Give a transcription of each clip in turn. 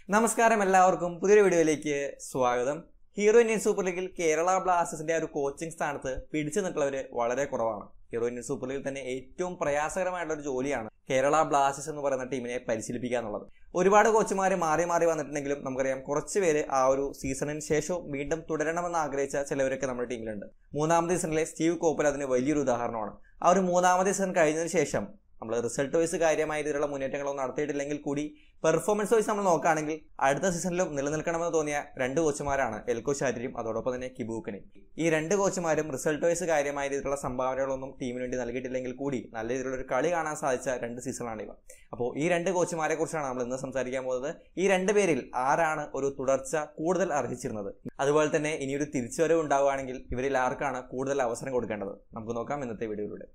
നമസ്കാരം എല്ലാവർക്കും പുതിയൊരു വീഡിയോയിലേക്ക് സ്വാഗതം ഹീറോ ഇന്ത്യൻ സൂപ്പർ ലീഗിൽ കേരള ബ്ലാസ്റ്റേഴ്സിന്റെ ആ ഒരു കോച്ചിങ് സ്ഥാനത്ത് പിടിച്ചു നിൽക്കുന്നവര് വളരെ കുറവാണ് ഹീറോ ഇന്ത്യൻ സൂപ്പർ ലീഗിൽ തന്നെ ഏറ്റവും പ്രയാസകരമായിട്ടുള്ള ഒരു ജോലിയാണ് കേരള ബ്ലാസ്റ്റേഴ്സ് എന്ന് പറയുന്ന ടീമിനെ പരിശീലിപ്പിക്കുക എന്നുള്ളത് ഒരുപാട് കോച്ചുമാർ മാറി മാറി വന്നിട്ടുണ്ടെങ്കിലും നമുക്കറിയാം കുറച്ച് പേര് ആ ഒരു സീസണിന് ശേഷവും വീണ്ടും തുടരണമെന്ന് ആഗ്രഹിച്ച ചിലവരൊക്കെ നമ്മുടെ ടീമിലുണ്ട് മൂന്നാമത്തെ സീസണിലെ സ്റ്റീവ് കോപ്പൽ അതിന് വലിയൊരു ഉദാഹരണമാണ് ആ ഒരു മൂന്നാമത്തെ സീസൺ കഴിഞ്ഞതിന് ശേഷം നമ്മൾ റിസൾട്ട് വൈസ് കാര്യമായ രീതിയിലുള്ള മുന്നേറ്റങ്ങളൊന്നും നടത്തിയിട്ടില്ലെങ്കിൽ കൂടി പെർഫോമൻസ് വൈസ് നമ്മൾ നോക്കുകയാണെങ്കിൽ അടുത്ത സീസണിലും നിലനിൽക്കണമെന്ന് തോന്നിയ രണ്ട് കോച്ചുമാരാണ് എൽക്കോ ഷാറ്റിയും അതോടൊപ്പം തന്നെ കിബൂക്കനും ഈ രണ്ട് കോച്ചുമാരും റിസൾട്ട് വൈസ് കാര്യമായ രീതിയിലുള്ള സംഭാവനകളൊന്നും ടീമിന് വേണ്ടി നൽകിയിട്ടില്ലെങ്കിൽ കൂടി നല്ല രീതിയിലുള്ള ഒരു കളി കാണാൻ സാധിച്ച രണ്ട് സീസണാണ് ഇവ അപ്പോൾ ഈ രണ്ട് കോച്ചുമാരെ കുറിച്ചാണ് നമ്മൾ ഇന്ന് സംസാരിക്കാൻ പോകുന്നത് ഈ രണ്ട് പേരിൽ ആരാണ് ഒരു തുടർച്ച കൂടുതൽ അർഹിച്ചിരുന്നത് അതുപോലെ തന്നെ ഇനിയൊരു തിരിച്ചുവരവ് ഉണ്ടാവുകയാണെങ്കിൽ ഇവരിൽ ആർക്കാണ് കൂടുതൽ അവസരം കൊടുക്കേണ്ടത് നമുക്ക് നോക്കാം ഇന്നത്തെ വീഡിയോയിലൂടെ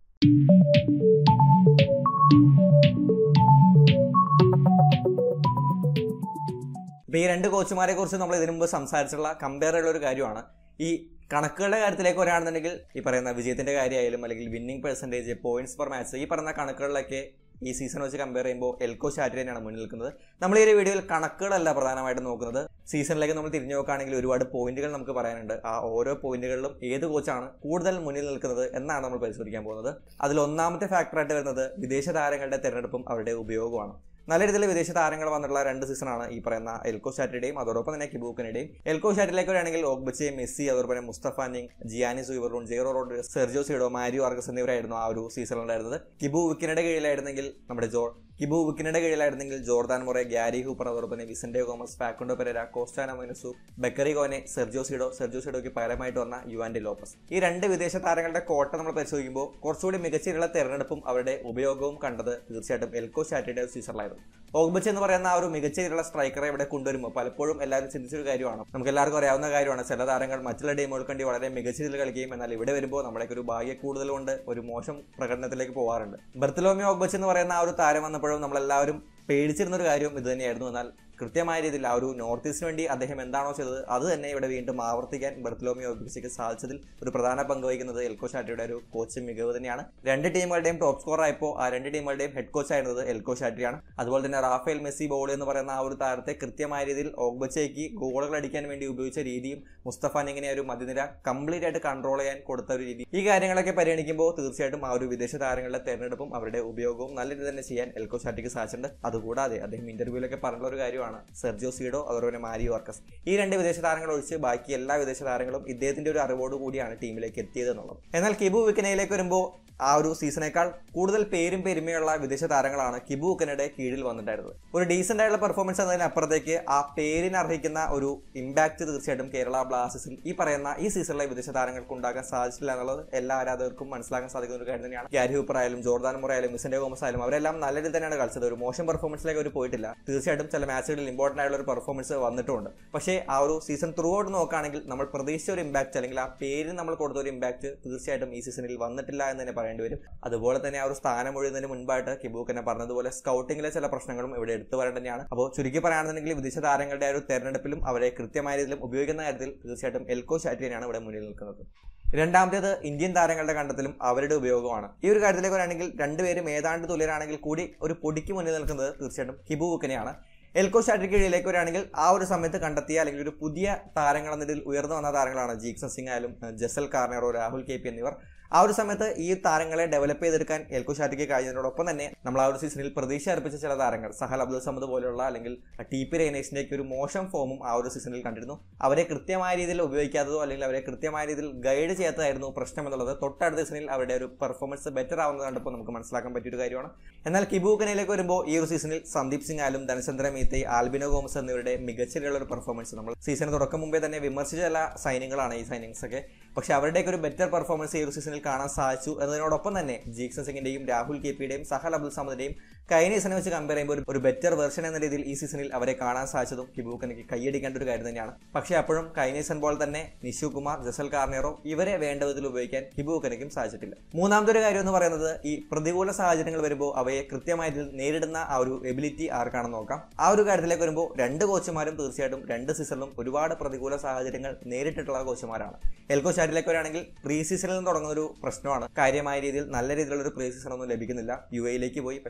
ഇപ്പൊ ഈ രണ്ട് കോച്ചുമാരെ കുറിച്ച് നമ്മൾ ഇതിനു മുമ്പ് സംസാരിച്ചിട്ടുള്ള കമ്പയർ ഉള്ള ഒരു കാര്യമാണ് ഈ കണക്കുകളുടെ കാര്യത്തിലേക്ക് വരികയാണെന്നുണ്ടെങ്കിൽ ഈ പറയുന്ന വിജയത്തിന്റെ കാര്യമായാലും അല്ലെങ്കിൽ winning percentage points per match ഈ പറയുന്ന കണക്കുകളിലൊക്കെ ഈ സീസൺ വെച്ച് കമ്പയർ ചെയ്യുമ്പോൾ എൽക്കോ ഷാറ്റി തന്നെയാണ് മുന്നിൽ നിൽക്കുന്നത് നമ്മൾ ഈ ഒരു വീഡിയോയിൽ കണക്കുകളല്ല പ്രധാനമായിട്ടും നോക്കുന്നത് സീസണിലേക്ക് നമ്മൾ തിരിഞ്ഞു നോക്കുകയാണെങ്കിൽ ഒരുപാട് പോയിന്റുകൾ നമുക്ക് പറയാനുണ്ട് ആ ഓരോ പോയിന്റുകളിലും ഏത് കോച്ചാണ് കൂടുതൽ മുന്നിൽ നിൽക്കുന്നത് എന്നാണ് നമ്മൾ പരിശോധിക്കാൻ പോകുന്നത് അതിൽ ഒന്നാമത്തെ ഫാക്ടറായിട്ട് വരുന്നത് വിദേശ താരങ്ങളുടെ തിരഞ്ഞെടുപ്പും അവരുടെ ഉപയോഗമാണ് നല്ല രീതിയിൽ വിദേശ താരങ്ങൾ വന്നിട്ടുള്ള രണ്ട് സീസണാണ് ഈ പറയുന്ന എൽക്കോ ഷാറ്റിയുടെയും അതോടൊപ്പം തന്നെ കിബൂക്കനുടെയും എൽക്കോ ഷാറ്റിലേക്ക് വരികയാണെങ്കിൽ ഓഗ്ബച്ചെ മെസ്സി അതോടൊപ്പം തന്നെ മുസ്തഫ നിങ് Gianni Zuiverloon Jairo Rod Sergio Cido Mario Arques എന്നിവരായിരുന്നു ആ ഒരു സീസണിലുണ്ടായിരുന്നത് കിബു വിക്കിനുടെ കീഴിലായിരുന്നെങ്കിൽ നമ്മുടെ ജോ കിബു വിക്കിനുടെ കീഴിലായിരുന്നെങ്കിൽ ജോർദാൻ മൊറെ ഗ്യാരി ഹൂപ്പർ അതോടൊപ്പം തന്നെ Vicente Gomez Facundo Pereyra Costa Nhamoinesu Bakary Kone Sergio Cido Sergio സീഡോയ്ക്ക് പകരമായിട്ട് വന്ന യുവാൻഡി ലോപ്പസ് ഈ രണ്ട് വിദേശ താരങ്ങളുടെ കോട്ട നമ്മൾ പരിശോധിക്കുമ്പോൾ കുറച്ചുകൂടി മികച്ച രീതിയിലുള്ള തെരഞ്ഞെടുപ്പും അവരുടെ ഉപയോഗവും കണ്ടത് തീർച്ചയായിട്ടും എൽക്കോ ഷാറ്റിയുടെ സീസണിലായിരുന്നു ഓഗ്ബച്ച് എന്ന് പറയുന്ന ആ ഒരു മികച്ച രീതിയിലുള്ള സ്ട്രൈക്കറെ ഇവിടെ കൊണ്ടുവരുമ്പോൾ പലപ്പോഴും എല്ലാവരും ചിന്തിച്ചൊരു കാര്യമാണ് നമുക്ക് എല്ലാവർക്കും അറിയാവുന്ന കാര്യമാണ് ചില താരങ്ങൾ മറ്റുള്ള ടീമുകൾക്ക് വേണ്ടി വളരെ മികച്ച രീതിയിൽ കളിക്കുകയും എന്നാൽ ഇവിടെ വരുമ്പോൾ നമ്മളേക്ക് ഒരു ഭാഗ്യ കൂടുതൽ കൊണ്ട് ഒരു മോശം പ്രകടനത്തിലേക്ക് പോകാറുണ്ട് ബർത്തലോമി ഓഗ്ബച്ച് എന്ന് പറയുന്ന ആ ഒരു താരം വന്നപ്പോഴും നമ്മളെല്ലാവരും പേടിച്ചിരുന്ന ഒരു കാര്യവും ഇത് തന്നെയായിരുന്നു എന്നാൽ കൃത്യമായ രീതിയിൽ ആ ഒരു നോർത്ത് ഈസ്റ്റിന് വേണ്ടി അദ്ദേഹം എന്താണോ ചെയ്തത് അത് തന്നെ ഇവിടെ വീണ്ടും ആവർത്തിക്കാൻ ബർത്തലോമി ഓഗ്ബച്ചയ്ക്ക് സാധിച്ചതിൽ ഒരു പ്രധാന പങ്ക് വഹിക്കുന്നത് എൽക്കോ ഷാറ്റിയുടെ ഒരു കോച്ച് മികവ് തന്നെയാണ് രണ്ട് ടീമുകളുടെയും ടോപ്പ് സ്കോർ ആയപ്പോൾ ആ രണ്ട് ടീമുകളുടെയും ഹെഡ് കോച്ച് ആയിരുന്നത് എൽക്കോ ഷാറ്റിയാണ് അതുപോലെ തന്നെ റാഫേൽ മെസ്സി ബോൾ എന്ന് പറയുന്ന ആ ഒരു താരത്തെ കൃത്യമായ രീതിയിൽ ഓഗ്ബച്ചയ്ക്ക് ഗോളുകൾ അടിക്കാൻ വേണ്ടി ഉപയോഗിച്ച രീതിയും മുസ്തഫ നിങ്ങനെ ഒരു മധ്യനിര കംപ്ലീറ്റ് ആയിട്ട് കൺട്രോൾ ചെയ്യാൻ കൊടുത്ത ഒരു രീതി ഈ കാര്യങ്ങളൊക്കെ പരിഗണിക്കുമ്പോൾ തീർച്ചയായിട്ടും ആ ഒരു വിദേശ താരങ്ങളുടെ തെരഞ്ഞെടുപ്പും അവരുടെ ഉപയോഗവും നല്ല രീതി തന്നെ ചെയ്യാൻ എൽക്കോ ഷാറ്റിക്ക് സാധിച്ചിട്ടുണ്ട് അതുകൂടാതെ അദ്ദേഹം ഇന്റർവ്യൂലൊക്കെ പറഞ്ഞുള്ള ഒരു കാര്യമാണ് സെർജിയോ സീഡോ അതുപോലെ തന്നെ മാരിയോ വർക്കസ് ഈ രണ്ട് വിദേശ താരങ്ങൾ ഒഴിച്ച് ബാക്കി എല്ലാ വിദേശ താരങ്ങളും ഇദ്ദേഹത്തിന്റെ ഒരു അറിവോട് കൂടിയാണ് ടീമിലേക്ക് എത്തിയത് എന്നുള്ളത് എന്നാൽ കിബു വിക്കനയിലേക്ക് വരുമ്പോൾ ആ ഒരു സീസണേക്കാൾ കൂടുതൽ പേരും പെരുമയുള്ള വിദേശ താരങ്ങളാണ് കിബു ഉക്കനയുടെ കീഴിൽ വന്നിട്ടായിരുന്നത് ഒരു ഡീസന്റ് ആയിട്ടുള്ള പെർഫോമൻസ് എന്നതിനപ്പുറത്തേക്ക് ആ പേരിന് അർഹിക്കുന്ന ഒരു ഇമ്പാക്ട് തീർച്ചയായിട്ടും കേരള ബ്ലാസ്റ്റേഴ്സിൽ ഈ പറയുന്ന ഈ സീസണിലെ വിദേശ താരങ്ങൾക്ക് ഉണ്ടാക്കാൻ സാധിച്ചില്ല എന്നുള്ളത് എല്ലാ ആരാധകർക്കും മനസ്സിലാക്കാൻ സാധിക്കുന്ന ഒരു കാര്യം തന്നെയാണ് ഗ്യാരി ഹൂപ്പർ ആയാലും ജോർദാൻ മുറ ആയാലും മിസന്റെ ഗോമസ് ആയാലും അവരെല്ലാം നല്ല രീതിയിൽ തന്നെയാണ് കളിച്ചത് ഒരു മോശം പെർഫോമൻസിലേക്ക് അവർ പോയിട്ടില്ല തീർച്ചയായിട്ടും ചില മാച്ചുകളിൽ ഇമ്പോർട്ടന്റ് ആയിട്ടുള്ള ഒരു പെർഫോമൻസ് വന്നിട്ടുണ്ട് പക്ഷേ ആ ഒരു സീസൺ ത്രൂ ഔട്ട് നോക്കുകയാണെങ്കിൽ നമ്മൾ പ്രതീക്ഷിച്ച ഒരു ഇമ്പാക്ട് അല്ലെങ്കിൽ ആ പേരിന് നമ്മൾ കൊടുത്ത ഒരു ഇമ്പാക്ട് തീർച്ചയായിട്ടും ഈ സീസണിൽ വന്നിട്ടില്ല എന്ന് തന്നെ പറയേണ്ടി വരും അതുപോലെ തന്നെ ആ ഒരു സ്ഥാനം ഒഴിയുന്നതിന് മുൻപായിട്ട് കിബൂക്കനെ പറഞ്ഞതുപോലെ സ്കൗട്ടിങ്ങിലെ ചില പ്രശ്നങ്ങളും ഇവിടെ എടുത്തു വരേണ്ടത് തന്നെയാണ് അപ്പോൾ ചുരുക്കി പറയുകയാണെന്നുണ്ടെങ്കിൽ വിദേശ താരങ്ങളുടെ ആ ഒരു തെരഞ്ഞെടുപ്പിലും അവരെ കൃത്യമായ രീതിയിലും ഉപയോഗിക്കുന്ന കാര്യത്തിൽ തീർച്ചയായിട്ടും എൽക്കോ ഷാറ്റിയാണ് ഇവിടെ മുന്നിൽ നിൽക്കുന്നത് രണ്ടാമത്തേത് ഇന്ത്യൻ താരങ്ങളുടെ കണ്ടെത്തലും അവരുടെ ഉപയോഗമാണ് ഈ ഒരു കാര്യത്തിലേക്ക് വരാണെങ്കിൽ രണ്ടുപേരും ഏതാണ്ട് തുല്യരാണെങ്കിൽ കൂടി ഒരു പൊടിക്ക് മുന്നിൽ നിൽക്കുന്നത് തീർച്ചയായിട്ടും ഹിബു ബുക്കനെയാണ് എൽക്കോ ഷാറ്റിക്ക് കീഴിലേക്ക് വരികയാണെങ്കിൽ ആ ഒരു സമയത്ത് കണ്ടെത്തിയ അല്ലെങ്കിൽ ഒരു പുതിയ താരങ്ങൾ എന്നതിൽ ഉയർന്നു വന്ന താരങ്ങളാണ് ജീക്സൺ സിംഗ് ആയാലും ജസൽ കാർണറോ രാഹുൽ കെ പി എന്നിവർ ആ ഒരു സമയത്ത് ഈ താരങ്ങളെ ഡെവലപ്പ് ചെയ്തെടുക്കാൻ എൽക്കോ ഷാറ്റിക്ക് കഴിഞ്ഞതിനോടൊപ്പം തന്നെ നമ്മൾ ആ ഒരു സീസണിൽ പ്രതീക്ഷ അർപ്പിച്ച ചില താരങ്ങൾ സഹൽ അബ്ദുൽ സമദ് പോലെയുള്ള അല്ലെങ്കിൽ ടി പി റൈനേഴ്സിൻ്റെയൊക്കെ ഒരു മോശം ഫോമും ആ ഒരു സീസണിൽ കണ്ടിരുന്നു അവരെ കൃത്യമായ രീതിയിൽ ഉപയോഗിക്കാത്തതോ അല്ലെങ്കിൽ അവരെ കൃത്യമായ രീതിയിൽ ഗൈഡ് ചെയ്യാത്തതായിരുന്നു പ്രശ്നം എന്നുള്ളത് തൊട്ടടുത്ത സീസണിൽ അവരുടെ ഒരു പെർഫോമൻസ് ബെറ്റർ ആവുന്നത് കണ്ടപ്പോൾ നമുക്ക് മനസ്സിലാക്കാൻ പറ്റിയൊരു കാര്യമാണ് എന്നാൽ കിബൂക്കനയിലേക്ക് വരുമ്പോൾ ഈ ഒരു സീസണിൽ സന്ദീപ് സിംഗ് ആയാലും ധനചന്ദ്ര മീത്തെ ആൽബിനോ ഗോമസ് എന്നിവരുടെ മികച്ച ഒരു പെർഫോമൻസ് നമ്മൾ സീസൺ തുടക്കം മുമ്പേ തന്നെ വിമർശിച്ച ചില സൈനിങ്ങളാണ് ഈ സൈനിങ്സ് ഒക്കെ പക്ഷേ അവരുടെയൊക്കെ ഒരു ബെറ്റർ പെർഫോമൻസ് ഈ ഒരു സീസണിൽ കാണാൻ സാധിച്ചു എന്നതിനോടൊപ്പം തന്നെ ജീക്സൺ സിംഗിന്റെയും രാഹുൽ കെ പിയുടെയും സഹൽ അബ്ദുൽ സമദിന്റെയും കഴിഞ്ഞ സീസണെ വെച്ച് കമ്പയർ ചെയ്യുമ്പോൾ ഒരു ബെറ്റർ വെർഷൻ എന്ന രീതിയിൽ ഈ സീസണിൽ അവരെ കാണാൻ സാധിച്ചതും കിബൂക്കനയ്ക്ക് കൈയടിക്കേണ്ട ഒരു കാര്യം തന്നെയാണ് പക്ഷേ അപ്പോഴും കഴിഞ്ഞ സീസൺ പോലെ തന്നെ നിഷു കുമാർ ജസൽ കാർണിയറോ ഇവരെ വേണ്ട വിധത്തിൽ ഉപയോഗിക്കാൻ കിബൂക്കനയ്ക്കും സാധിച്ചിട്ടില്ല മൂന്നാമത്തെ ഒരു കാര്യം എന്ന് പറയുന്നത് ഈ പ്രതികൂല സാഹചര്യങ്ങൾ വരുമ്പോൾ അവയെ കൃത്യമായ രീതിയിൽ നേരിടുന്ന ആ ഒരു എബിലിറ്റി ആർക്കാണെന്ന് നോക്കാം ആ ഒരു കാര്യത്തിലേക്ക് വരുമ്പോൾ രണ്ട് കോച്ചുമാരും തീർച്ചയായിട്ടും രണ്ട് സീസണിലും ഒരുപാട് പ്രതികൂല സാഹചര്യങ്ങൾ നേരിട്ടിട്ടുള്ള കോച്ചുമാരാണ് എൽകോ ഷാറ്റിലേക്ക് വരികയാണെങ്കിൽ പ്രീ സീസണിൽ നിന്ന് തുടങ്ങുന്ന ഒരു പ്രശ്നമാണ് കാര്യമായ രീതിയിൽ നല്ല രീതിയിലുള്ള ഒരു പ്രീ സീസൺ ഒന്നും ലഭിക്കുന്നില്ല യു എയിലേക്ക് പോയി പക്ഷേ അവിടെ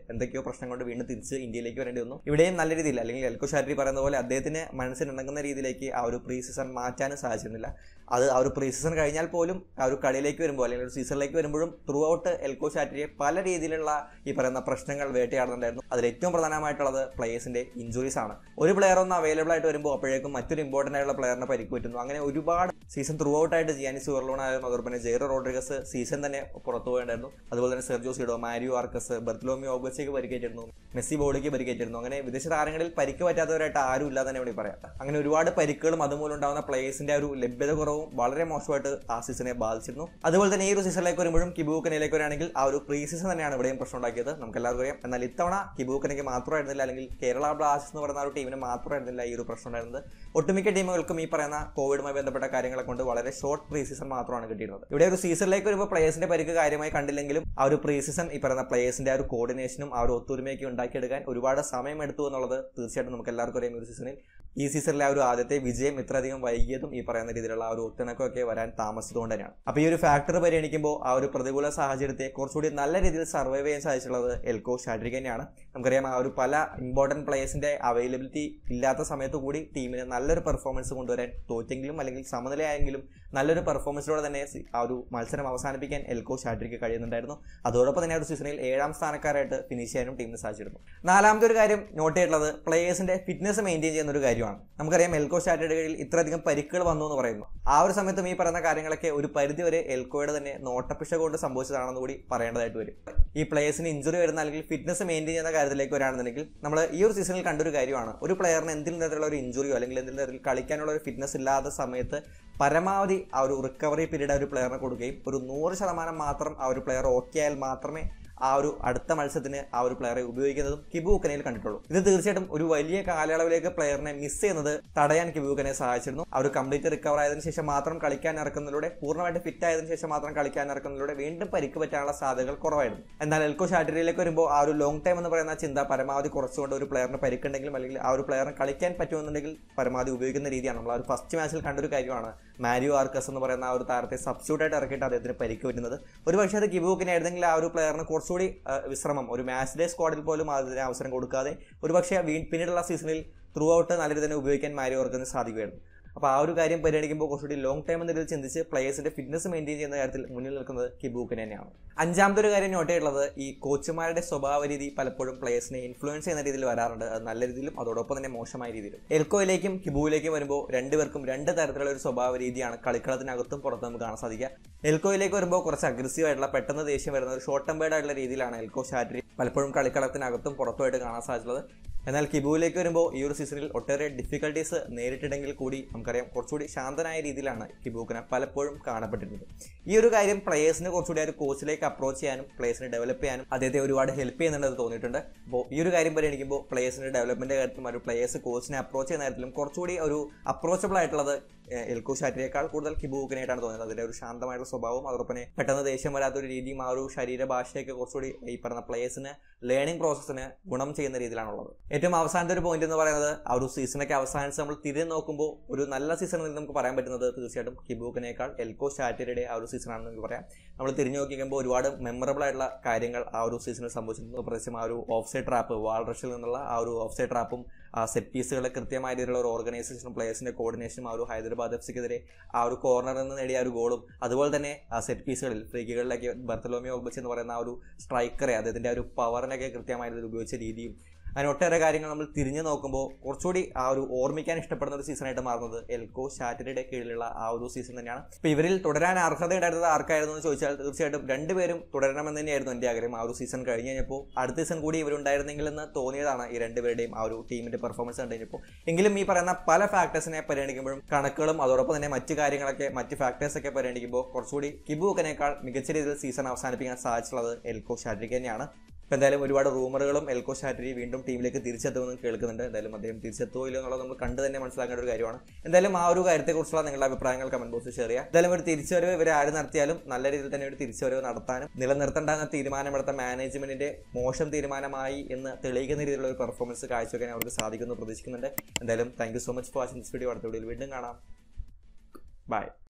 എന്തൊക്കെയോ പ്രശ്നം കൊണ്ട് വീണ്ടും തിരിച്ച് ഇന്ത്യയിലേക്ക് വരേണ്ടി വന്നു ഇവിടെയും നല്ല രീതിയിൽ അല്ലെങ്കിൽ എൽക്കോ ഷാരി പറയുന്ന പോലെ അദ്ദേഹത്തിന് മനസ്സിനിണങ്ങുന്ന രീതിയിലേക്ക് ആ ഒരു പ്രീ സീസൺ മാറ്റാനും സാധിച്ചിരുന്നില്ല അത് ആ ഒരു പ്രീ സീസൺ കഴിഞ്ഞാൽ പോലും ആ ഒരു കളിയിലേക്ക് വരുമ്പോൾ അല്ലെങ്കിൽ ഒരു സീസണിലേക്ക് വരുമ്പോഴും ത്രൂ ഔട്ട് എൽക്കോ ഷാറ്റിയെ പല രീതിയിലുള്ള ഈ പറയുന്ന പ്രശ്നങ്ങൾ വേട്ടയാടുന്നുണ്ടായിരുന്നു അതിൽ ഏറ്റവും പ്രധാനമായിട്ടുള്ളത് പ്ലേയേഴ്സിന്റെ ഇഞ്ചുറീസ് ആണ് ഒരു പ്ലെയർ ഒന്ന് അവൈലബിൾ ആയിട്ട് വരുമ്പോൾ അപ്പോഴേക്കും മറ്റൊരു ഇമ്പോർട്ടന്റ് ആയിട്ടുള്ള പ്ലെയറിനെ പരിക്ക് പറ്റുന്നു അങ്ങനെ ഒരുപാട് സീസൺ ത്രൂ ഔട്ട് ആയിട്ട് ജിയാനി സുവർലോൺ ആയാലും അതുപോലെ തന്നെ ജെയറോ റോഡ്രിഗസ് സീസൺ തന്നെ പുറത്തു പോയിട്ടുണ്ടായിരുന്നു അതുപോലെ തന്നെ Sergio Cidoncha Mario Arques Bartholomew ഓഗസ്റ്റേക്ക് പരിക്കേറ്റിരുന്നു മെസ്സി ബോളിക്ക് പരിക്കേറ്റിരുന്നു അങ്ങനെ വിദേശ താരങ്ങളിൽ പരിക്ക് പറ്റാത്തവരായിട്ട് ആരും ഇല്ല തന്നെ ഇവിടെ പറയാം അങ്ങനെ ഒരുപാട് പരിക്കുകളും അതുമൂലം ഉണ്ടാകുന്ന പ്ലേയേഴ്സിന്റെ ഒരു ലഭ്യത കുറവും വളരെ മോശമായിട്ട് ആ സീസണെ ബാധിച്ചിരുന്നു അതുപോലെ തന്നെ ഈ ഒരു സീസണിലേക്ക് വരുമ്പോഴും കിബൂക്കനയിലേക്ക് വരികയാണെങ്കിൽ ആ ഒരു പ്രീ സീസൺ തന്നെയാണ് ഇവിടെയും പ്രശ്നം ഉണ്ടാക്കിയത് നമുക്ക് എല്ലാവർക്കും അറിയാം എന്നാൽ ഇത്തവണ കിബൂക്കനയ്ക്ക് മാത്രമായിരുന്നില്ല അല്ലെങ്കിൽ കേരള ബ്ലാസ്റ്റേഴ്സ് എന്ന് പറയുന്ന ആ ഒരു ടീമിന് മാത്രമായിരുന്നില്ല ഈ ഒരു പ്രശ്നം ഉണ്ടായിരുന്നത് ഒട്ടുമിക്ക ടീമുകൾക്കും ഈ പറയുന്ന കോവിഡുമായി ബന്ധപ്പെട്ട കാര്യങ്ങളെ കൊണ്ട് വളരെ ഷോർട്ട് പ്രീ സീസൺ മാത്രമാണ് കിട്ടിയിരുന്നത് ഇവിടെ ഒരു സീസണിലേക്ക് വരുമ്പോൾ പ്ലേയേഴ്സിന്റെ പരിക്ക് കാര്യമായി കണ്ടില്ലെങ്കിലും ആ ഒരു പ്രീ സീസൺ ഈ പറയുന്ന പ്ലേയേഴ്സിന്റെ ആ ഒരു കോർഡിനേഷനും ആ ഒരു ഒത്തൊരുമയൊക്കെ ഉണ്ടാക്കിയെടുക്കാൻ ഒരുപാട് സമയം എടുത്തു എന്നുള്ളത് തീർച്ചയായിട്ടും നമുക്ക് എല്ലാവർക്കും അറിയാം ഈ ഒരു സീസണിൽ ഈ സീസണിലെ ആ ഒരു ആദ്യത്തെ വിജയം ഇത്രയധികം വൈകിയതും ഈ പറയുന്ന രീതിയിലുള്ള ആ ഒരു ഒത്തിണക്കമൊക്കെ വരാൻ താമസിച്ചുകൊണ്ട് തന്നെയാണ് അപ്പോൾ ഈ ഒരു ഫാക്ടർ പരിഗണിക്കുമ്പോൾ ആ ഒരു പ്രതികൂല സാഹചര്യത്തെ കുറച്ചുകൂടി നല്ല രീതിയിൽ സർവൈവ് ചെയ്യാൻ സാധിച്ചിട്ടുള്ളത് എൽക്കോ ഷാഡ്രിക് തന്നെയാണ് നമുക്കറിയാം ആ ഒരു പല ഇമ്പോർട്ടന്റ് പ്ലേയേഴ്സിന്റെ അവൈലബിലിറ്റി ഇല്ലാത്ത സമയത്ത് കൂടി ടീമിന് നല്ലൊരു പെർഫോമൻസ് കൊണ്ടുവരാൻ തോറ്റെങ്കിലും അല്ലെങ്കിൽ സമനിലയായെങ്കിലും നല്ലൊരു പെർഫോമൻസിലൂടെ തന്നെ സി- ആ ഒരു മത്സരം അവസാനിപ്പിക്കാൻ എൽക്കോ ഷാഡ്രിക്ക് കഴിയുന്നുണ്ടായിരുന്നു അതോടൊപ്പം തന്നെ ആ ഒരു സീസണിൽ ഏഴാം സ്ഥാനക്കാരായിട്ട് ഫിനിഷ് ചെയ്യാനും ടീമിന് സാധിച്ചിരുന്നു നാലാമത്തെ ഒരു കാര്യം നോട്ട് ചെയ്തിട്ടുള്ളത് പ്ലേയേഴ്സിന്റെ ഫിറ്റ്നസ് മെയിൻറ്റെയിൻ ചെയ്യുന്ന ഒരു കാര്യമാണ് നമുക്കറിയാം എൽക്കോ ഷാറ്റയുടെ കീഴിൽ ഇത്രയധികം പരിക്കുകൾ വന്നു എന്ന് പറയുന്നു ആ ഒരു സമയത്തും ഈ പറയുന്ന കാര്യങ്ങളൊക്കെ ഒരു പരിധി വരെ എൽക്കോയുടെ തന്നെ നോട്ടപ്പിശ കൊണ്ട് സംഭവിച്ചതാണെന്ന് കൂടി പറയേണ്ടതായിട്ട് വരും ഈ പ്ലേയേഴ്സിന് ഇഞ്ചുറി വരുന്ന അല്ലെങ്കിൽ ഫിറ്റ്നസ് മെയിൻറ്റെയിൻ ചെയ്യുന്ന കാര്യത്തിലേക്ക് വരാണെന്നുണ്ടെങ്കിൽ നമ്മൾ ഈ ഒരു സീസണിൽ കണ്ടൊരു കാര്യമാണ് ഒരു പ്ലെയറിന് എന്തെങ്കിലും തരത്തിലുള്ള ഒരു ഇഞ്ചുറിയോ അല്ലെങ്കിൽ എന്തെങ്കിലും തരത്തിൽ കളിക്കാനുള്ള ഒരു ഫിറ്റ്നസ് ഇല്ലാത്ത സമയത്ത് പരമാവധി ആ ഒരു റിക്കവറി പീരീഡ് ആ ഒരു പ്ലെയറിന് കൊടുക്കുകയും ഒരു നൂറ് ശതമാനം മാത്രം ആ ഒരു പ്ലെയർ ഓക്കെ ആയാൽ മാത്രമേ ആ ഒരു അടുത്ത മത്സരത്തിന് ആ ഒരു പ്ലെയറെ ഉപയോഗിക്കുന്നതും കിബുക്കനയിൽ കണ്ടിട്ടുള്ളൂ ഇത് തീർച്ചയായിട്ടും ഒരു വലിയ കാലയളവിലേക്ക് പ്ലെയറിനെ മിസ് ചെയ്യുന്നത് തടയാൻ കിബുക്കനെ സഹായിച്ചിരുന്നു ആ ഒരു കംപ്ലീറ്റ് റിക്കവർ ആയതിനു ശേഷം മാത്രം കളിക്കാൻ ഇറക്കുന്നതിലൂടെ പൂർണ്ണമായിട്ട് ഫിറ്റ് ആയതിനു ശേഷം മാത്രം കളിക്കാൻ ഇറക്കുന്നതിലൂടെ വീണ്ടും പരിക്ക് പറ്റാനുള്ള സാധ്യതകൾ കുറവായിരുന്നു എന്നാൽ എൽക്കോ ഷാറ്ററിയിലേക്ക് വരുമ്പോൾ ആ ഒരു ലോങ് ടൈം എന്ന് പറയുന്ന ചിന്ത പരമാവധി കുറച്ചുകൊണ്ട് ഒരു പ്ലെയറിന് പരിക്കുണ്ടെങ്കിലും അല്ലെങ്കിൽ ആ ഒരു പ്ലെയറിന് കളിക്കാൻ പറ്റുമെന്നുണ്ടെങ്കിൽ പരമാവധി ഉപയോഗിക്കുന്ന രീതിയാണ് നമ്മൾ ആ ഒരു ഫസ്റ്റ് മാച്ചിൽ കണ്ടൊരു കാര്യമാണ് മാരിയോ ആർക്കസ് എന്ന് പറയുന്ന ആ ഒരു താരത്തെ സബ്സ്റ്റിറ്റ്യൂട്ട് ആയിട്ട് ഇറക്കിയിട്ട് അദ്ദേഹത്തിന് പരിക്ക് പറ്റുന്നത് ഒരു പക്ഷേ അത് കിബുക്കിനായിരുന്നെങ്കിൽ ആ ഒരു പ്ലെയറിന് കുറച്ചുകൂടി ആ, വിശ്രമം ഒരു മാച്ച് ഡേ സ്ക്വാഡിൽ പോലും അതിന് അവസരം കൊടുക്കാതെ ഒരു പക്ഷേ വീ- പിന്നീടുള്ള സീസണിൽ ത്രൂ ഔട്ട് നല്ല രീതിയിൽ തന്നെ ഉപയോഗിക്കാൻ മാരിയോ ആർക്കസിന് സാധിക്കുമായിരുന്നു അപ്പോൾ ആ ഒരു കാര്യം പരിഗണിക്കുമ്പോൾ കുറച്ചുകൂടി ലോങ് ടൈം എന്ന രീതിയിൽ ചിന്തിച്ച് പ്ലേയേഴ്സിന്റെ ഫിറ്റ്നസ് മെയിൻറ്റെയിൻ ചെയ്യുന്ന കാര്യത്തിൽ മുന്നിൽ നിൽക്കുന്നത് കിബൂക്കിന് തന്നെയാണ് അഞ്ചാമത്തെ ഒരു കാര്യം നോട്ട് ചെയ്തിട്ടുള്ളത് ഈ കോച്ചുമാരുടെ സ്വഭാവ രീതി പലപ്പോഴും പ്ലേയേഴ്സിനെ ഇൻഫ്ലുവൻസ് ചെയ്യുന്ന രീതിയിൽ വരാറുണ്ട് അത് നല്ല രീതിയിലും അതോടൊപ്പം തന്നെ മോശമായ രീതിയിലും എൽക്കോയിലേക്കും കിബുവിലേക്കും വരുമ്പോൾ രണ്ടുപേർക്കും രണ്ട് തരത്തിലുള്ള ഒരു സ്വഭാവ രീതിയാണ് കളിക്കളത്തിനകത്തും പുറത്തും നമുക്ക് കാണാൻ സാധിക്കുക എൽക്കോയിലേക്ക് വരുമ്പോൾ കുറച്ച് അഗ്രസീവ് ആയിട്ടുള്ള പെട്ടെന്ന് ദേഷ്യം വരുന്ന ഒരു ഷോർട്ട് ടെമ്പേർഡ് ആയിട്ടുള്ള രീതിയിലാണ് എൽക്കോ ഷാറ്ററി പലപ്പോഴും കളിക്കളത്തിനകത്തും പുറത്തുമായിട്ട് കാണാൻ സാധിച്ചുള്ളത് എന്നാൽ കിബുവിലേക്ക് വരുമ്പോൾ ഈ ഒരു സീസണിൽ ഒട്ടേറെ ഡിഫിക്കൽട്ടീസ് നേരിട്ടിട്ടെങ്കിൽ കൂടി നമുക്കറിയാം കുറച്ചുകൂടി ശാന്തനായ രീതിയിലാണ് കിബൂക്കിനെ പലപ്പോഴും കാണപ്പെട്ടിരുന്നത് ഈ ഒരു കാര്യം പ്ലേയേഴ്സിനെ കുറച്ചുകൂടി ആ ഒരു കോച്ചിലേക്ക് അപ്രോച്ച് ചെയ്യാനും പ്ലേയേഴ്സിനെ ഡെവലപ്പ് ചെയ്യാനും അദ്ദേഹത്തെ ഒരുപാട് ഹെൽപ്പ് ചെയ്യുന്നുണ്ടെന്ന് തോന്നിയിട്ടുണ്ട് അപ്പോൾ ഈ ഒരു കാര്യം പരിഗണിക്കുമ്പോൾ പ്ലേയേഴ്സിന്റെ ഡെവലപ്മെന്റ് കാര്യത്തിലും ഒരു പ്ലേയേഴ്സ് കോച്ചിനെ അപ്രോച്ച് ചെയ്യുന്ന കാര്യത്തിലും കുറച്ചുകൂടി ഒരു അപ്രോച്ചബിൾ ആയിട്ടുള്ളത് ഏഹ്, എൽക്കോ ഷാറ്റിയേക്കാൾ കൂടുതൽ കിബൂക്കിനായിട്ടാണ് തോന്നുന്നത് അതിന്റെ ഒരു ശാന്തമായിട്ടുള്ള സ്വഭാവവും അതോടൊപ്പം തന്നെ പെട്ടെന്ന് ദേഷ്യം വരാത്ത ഒരു രീതിയും ആ ഒരു ശരീരഭാഷയൊക്കെ കുറച്ചുകൂടി ഈ പറഞ്ഞ പ്ലേയേഴ്സിന് ലേണിംഗ് പ്രോസസ്സിന് ഗുണം ചെയ്യുന്ന രീതിയിലാണുള്ളത് ഏറ്റവും അവസാനത്തെ ഒരു പോയിന്റ് എന്ന് പറയുന്നത് ആ ഒരു സീസണൊക്കെ അവസാനിച്ച് നമ്മൾ തിരിഞ്ഞ് നോക്കുമ്പോൾ ഒരു നല്ല സീസണിൽ നിന്ന് നമുക്ക് പറയാൻ പറ്റുന്നത് തീർച്ചയായിട്ടും കിബൂക്കിനേക്കാൾ എൽക്കോ ഷാറ്റിയുടെ ആ ഒരു സീസണാണെന്ന് നമുക്ക് പറയാം നമ്മൾ തിരിഞ്ഞു നോക്കിക്കുമ്പോൾ ഒരുപാട് മെമ്മറബിൾ ആയിട്ടുള്ള കാര്യങ്ങൾ ആ ഒരു സീസണിൽ സംഭവിച്ചിട്ടുണ്ട് പ്രത്യേകിച്ചും ആ ഒരു ഓഫ് സൈഡ് ട്രാപ്പ് വാൾ റഷിൽ നിന്നുള്ള ആ ഒരു ഓഫ് സൈഡ് ട്രാപ്പും ആ സെറ്റ് പീസുകളെ കൃത്യമായ രീതിയിലുള്ള ഒരു ഓർഗനൈസേഷനും പ്ലേയേഴ്സിന്റെ കോർഡിനേഷനും ആ ഒരു ഹൈദരാബാദ് എഫ് സിക്കെതിരെ ആ ഒരു കോർണറിൽ നിന്ന് നേടിയ ആ ഒരു ഗോളും അതുപോലെ തന്നെ ആ സെറ്റ് പീസുകളിൽ ഫ്രീക്കുകളിലേക്ക് ബർത്തലോമിയോ ഒബച്ച് എന്ന് പറയുന്ന ആ ഒരു സ്ട്രൈക്കറെ അദ്ദേഹത്തിന്റെ ആ ഒരു പവറിനൊക്കെ കൃത്യമായ രീതിയിൽ ഉപയോഗിച്ച രീതിയും അങ്ങനെ ഒട്ടേറെ കാര്യങ്ങൾ നമ്മൾ തിരിഞ്ഞു നോക്കുമ്പോൾ കുറച്ചുകൂടി ആ ഒരു ഓർമ്മിക്കാൻ ഇഷ്ടപ്പെടുന്ന ഒരു സീസണായിട്ട് മാറുന്നത് എൽക്കോ ഷാറ്ററിയുടെ കീഴിലുള്ള ആ ഒരു സീസൺ തന്നെയാണ് ഇപ്പൊ ഇവരിൽ തുടരാൻ അർഹത ഉണ്ടായിരുന്നത് ആർക്കായിരുന്നു എന്ന് ചോദിച്ചാൽ തീർച്ചയായിട്ടും രണ്ടുപേരും തുടരണമെന്ന് തന്നെയായിരുന്നു എന്റെ ആഗ്രഹം ആ ഒരു സീസൺ കഴിഞ്ഞ് കഴിഞ്ഞപ്പോൾ അടുത്ത സീസൺ കൂടി ഇവരുണ്ടായിരുന്നെങ്കിൽ എന്ന് തോന്നിയതാണ് ഈ രണ്ടുപേരുടെയും ആ ഒരു ടീമിന്റെ പെർഫോമൻസ് കണ്ടു കഴിഞ്ഞപ്പോൾ എങ്കിലും ഈ പറയുന്ന പല ഫാക്ടേഴ്സിനെ പരിഗണിക്കുമ്പോഴും കണക്കുകളും അതോടൊപ്പം തന്നെ മറ്റു കാര്യങ്ങളൊക്കെ മറ്റ് ഫാക്ടേഴ്സ് ഒക്കെ പരിഗണിക്കുമ്പോൾ കുറച്ചുകൂടി കിബുക്കനേക്കാൾ മികച്ച രീതിയിൽ സീസൺ അവസാനിപ്പിക്കാൻ സാധിച്ചുള്ളത് എൽക്കോ ഷാട്രിക് തന്നെയാണ് ഇപ്പൊ എന്തായാലും ഒരുപാട് റൂമറുകളും എൽക്കോ ഷാറ്ററി വീണ്ടും ടീമിലേക്ക് തിരിച്ചെത്തുമെന്ന് കേൾക്കുന്നുണ്ട് എന്തായാലും അദ്ദേഹം തിരിച്ചെത്തുമോ ഇല്ലയോ എന്നുള്ളത് നമ്മൾ കണ്ട് തന്നെ മനസ്സിലാക്കേണ്ട ഒരു കാര്യമാണ് എന്തായാലും ആ ഒരു കാര്യത്തെക്കുറിച്ചുള്ള നിങ്ങളുടെ അഭിപ്രായങ്ങൾ കമന്റ് ബോക്സിൽ ഷെയർ ചെയ്യുക എന്തായാലും ഒരു തിരിച്ചുവരവ് ഇവർ ആര് നടത്തിയാലും നല്ല രീതിയിൽ തന്നെ ഒരു തിരിച്ചുവരവ് നടത്താനും നിലനിർത്തേണ്ടെന്ന തീരുമാനമെടുത്ത മാനേജ്മെന്റിന്റെ മോശം തീരുമാനമായി എന്ന് തെളിയിക്കുന്ന രീതിയിലുള്ള ഒരു പെർഫോമൻസ് കാഴ്ചവെക്കാൻ അവർക്ക് സാധിക്കുമെന്ന് പ്രതീക്ഷിക്കുന്നുണ്ട് എന്തായാലും thank you so much for watching this video അടുത്ത വീഡിയോയിൽ വീണ്ടും കാണാം ബൈ